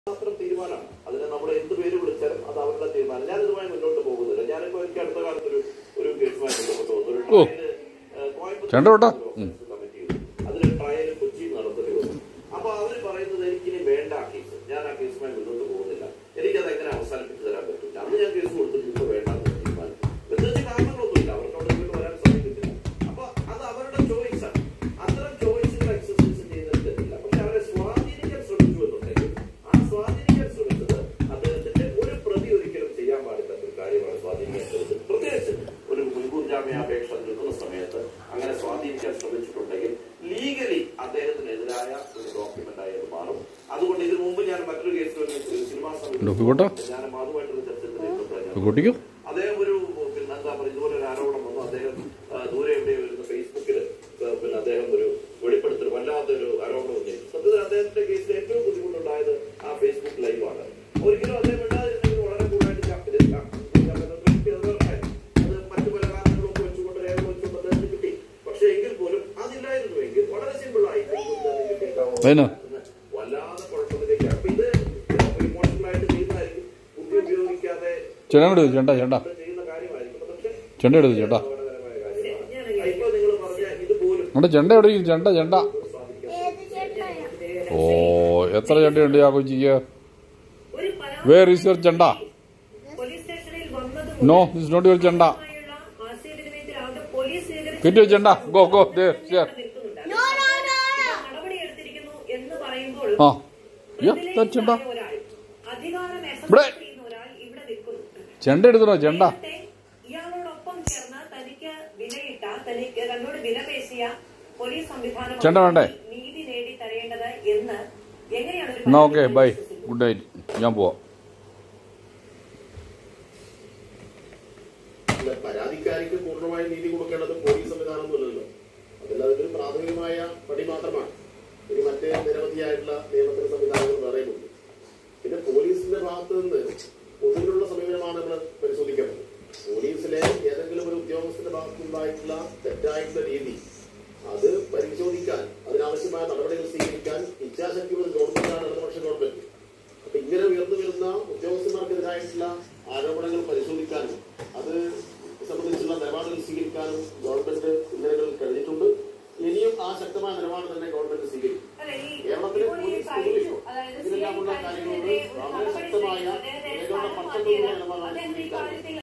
മാത്രം തീരുമാനമാണ് അതിനെ നമ്മൾ എന്ത് പേര് വിളിച്ചാലും അത് അവരുടെ തീരുമാനം ഞാൻ ഇതുമായി മുന്നോട്ട് പോകുന്നില്ല ഞാനിപ്പോ എനിക്ക് അടുത്ത കാലത്ത് ഒരു ഒരു കേസുമായി ബന്ധപ്പെട്ട് വന്നു ഒരു ഓ. ട്രയല് ഏഹ്, കോയമ്പത്തൂർ ചേട്ടാ കേട്ടോ. ഉം. കമ്മിറ്റി അതിൽ ട്രയൽ കൊച്ചി നടത്തേണ്ടി വന്നു അപ്പൊ അവര് പറയുന്നത് എനിക്കിനി വേണ്ട ആ കേസ് ഞാൻ ആ കേസുമായി മുന്നോട്ട് പോകുന്നില്ല എനിക്കത് എങ്ങനെ അവസാനിപ്പിച്ച് തരാൻ പറ്റും അന്ന് ഞാൻ കേസ് കൊടുത്തിട്ട് ഇപ്പൊ വേണ്ട എന്ന് തീരുമാനിച്ചു പ്രത്യേകിച്ച് കാരണങ്ങളൊന്നുമില്ല അവർക്ക് അവിടെ ഇങ്ങോട്ട് വരാൻ സാധിക്കത്തില്ല അപ്പൊ അത് അവരുടെ ചോയ്സാണ് അത്തരം ചോയ്സുകൾ എക്സസൈസ് ചെയ്യുന്നതിൽ തെറ്റില്ല പക്ഷെ അവരെ സ്വാധീനിക്കാൻ ശ്രമിച്ചു എന്നുണ്ടെങ്കിൽ ആ സ്വാധീനിക്കാൻ ശ്രമിച്ചത് അദ്ദേഹത്തിന്റെ ഒരു പ്രതി ഒരിക്കലും ചെയ്യാൻ പാടില്ലാത്ത ഒരു കാര്യമാണ് സ്വാധീനിക്കാൻ ശ്രമിച്ചത് പ്രത്യേകിച്ച് ഒരു മുൻകൂർ ജാമ്യാപേക്ഷ നിൽക്കുന്ന സമയത്ത് അങ്ങനെ സ്വാധീനിക്കാൻ ശ്രമിച്ചിട്ടുണ്ടെങ്കിൽ ലീഗലി അദ്ദേഹത്തിനെതിരായ ഒരു ഡോക്യുമെന്റ് ആയി അത് മാറും അതുകൊണ്ട് ഇതിനു മുമ്പ് ഞാൻ മറ്റൊരു കേസിൽ ഒരു സിനിമാ ഡോക്യുമെന്റോ? ഞാൻ അതുമായിട്ടുള്ള ചർച്ച കൂട്ടിക്കോ അദ്ദേഹം ഒരു പിന്നെ എന്താ പറയുക ഇതുപോലെ ഒരു ആരോപണം വന്നു അദ്ദേഹം ആ, ദൂരെ എവിടെ വരുന്ന ഫേസ്ബുക്കിൽ പിന്നെ അദ്ദേഹം ഒരു വെളിപ്പെടുത്തൽ വല്ലാത്തൊരു ആരോപണം ഉന്നയിച്ചു സത്യത്തിൽ അദ്ദേഹത്തിന്റെ കേസിൽ ഏറ്റവും ബുദ്ധിമുട്ടുണ്ടായത് ആ ഫേസ്ബുക്ക് ലൈവാണ് ഒരിക്കലും അദ്ദേഹം മിണ്ടാതിരുന്നെങ്കിൽ വളരെ കൂടുതലായിട്ട് ചാ- ഇത് ചാ- എനിക്ക് അത് പറയാം. അത് മറ്റു പല കാരണങ്ങളൊക്കെ വെച്ചുകൊണ്ട് രേഖ വെച്ചുകൊണ്ട് അദ്ദേഹത്തിന് കിട്ടി പക്ഷേ എങ്കിൽ പോലും അതില്ലായിരുന്നുവെങ്കിൽ വളരെ സിമ്പിളായി അതിനാ? വല്ലാതെ കുഴപ്പത്തിലേക്ക് അപ്പൊ ഇത് ഇമോഷണലായിട്ട് ചെയ്യുന്നതായിരിക്കും ബുദ്ധി ഉപയോഗിക്കാതെ ചെണ്ട എടുത്തു ചെണ്ട ചെണ്ട ചെയ്യുന്ന കാര്യമായിരിക്കും പക്ഷേ ചെണ്ട എടുത്തു ചേട്ടാ അപകടകരമായ കാര്യമാണ് ഇപ്പൊ നിങ്ങൾ പറഞ്ഞ ഇത് പോലും നമ്മുടെ ചെണ്ട എവിടെ ഇരിക്കും? ചെണ്ട ചെണ്ട ഏത് ചേട്ടായ ഓ എത്ര ചെണ്ടയുണ്ട് ആ കൊച്ചിക്ക് ഒരു പരാതി വേർ ഈസ് യുവർ ചെണ്ട പോലീസ് സ്റ്റേഷനിൽ വന്നത് നോ ദിസ് നോട്ട് യുവർ ചെണ്ട മുതലുള്ള ആശയവിനിമയത്തിൽ ആകെ പോലീസ് സ്വീകരിച്ച കിട്ടിയോ ചെണ്ട ഗോ ഗോ ദേ ഹിയർ നിൽക്കുന്നുണ്ട്. No, no, no, no. നടപടി എടുത്തിരിക്കുന്നു എന്ന് പറയുമ്പോൾ ആ യ്യോ, ദാ ചെണ്ട പ്രതിനിധിയായ ഒരാൾ അധികാരം ഇവിടെ. exercise ചെയ്യുന്ന ഒരാൾ ഇവിടെ നിൽക്കുന്നു ചെണ്ട എടുത്തോ ചെണ്ട നേരത്തെ ഇയാളോടൊപ്പം ചേർന്ന് തനിക്ക് വിലയിട്ട തനിക്ക് തന്നോട് വില പേശിയ പോലീസ് സംവിധാനം ചെണ്ട വേണ്ടേ? നീതി നേടി തരേണ്ടത് എന്ന് എങ്ങനെയാണ് ഒരു എന്നാ ഓക്കെ പരാതിയിൽ ബൈ വിശ്വസിക്കുന്നത്? ഗുഡ് നൈറ്റ് ഞാൻ പോവാം അല്ല, പരാതിക്കാരിക്ക് പൂർണ്ണമായി നീതി കൊടുക്കേണ്ടത് പോലീസ് സംവിധാനമൊന്നുമല്ലല്ലോ അതെല്ലാം അതിന്റെ ഒരു പ്രാഥമികമായ പടി മാത്രമാണ് ഇനി മറ്റ് നിരവധിയായിട്ടുള്ള നിയമത്തിന് സംവിധാനങ്ങൾ വേറെയുമുണ്ട് പിന്നെ പോലീസിന്റെ ഭാഗത്ത് നിന്ന് പൊതുവിലുള്ള സമീപനമാണ് നമ്മൾ പരിശോധിക്കേണ്ടത് പോലീസിലെ ഏതെങ്കിലും ഒരു ഉദ്യോഗസ്ഥന്റെ ഭാഗത്തുനിന്നുണ്ടായിട്ടുള്ള തെറ്റായിട്ടുള്ള രീതി അത് പരിശോധിക്കാൻ അതിനാവശ്യമായ നടപടികൾ സ്വീകരിക്കാൻ ഇച്ഛാശക്തിയുള്ള ഗവൺമെന്റാണ് ഇടതുപക്ഷ ഗവൺമെന്റ് അപ്പൊ ഇങ്ങനെ ഉയർന്നു വരുന്ന ഉദ്യോഗസ്ഥന്മാർക്കെതിരായിട്ടുള്ള ആരോപണങ്ങൾ പരിശോധിക്കാനും അത് സംബന്ധിച്ചുള്ള നിലപാടുകൾ സ്വീകരിക്കാനും ഗവൺമെന്റ് ഇന്നലകളിൽ കഴിഞ്ഞിട്ടുണ്ട് ഇനിയും ആ ശക്തമായ നിലപാട് തന്നെ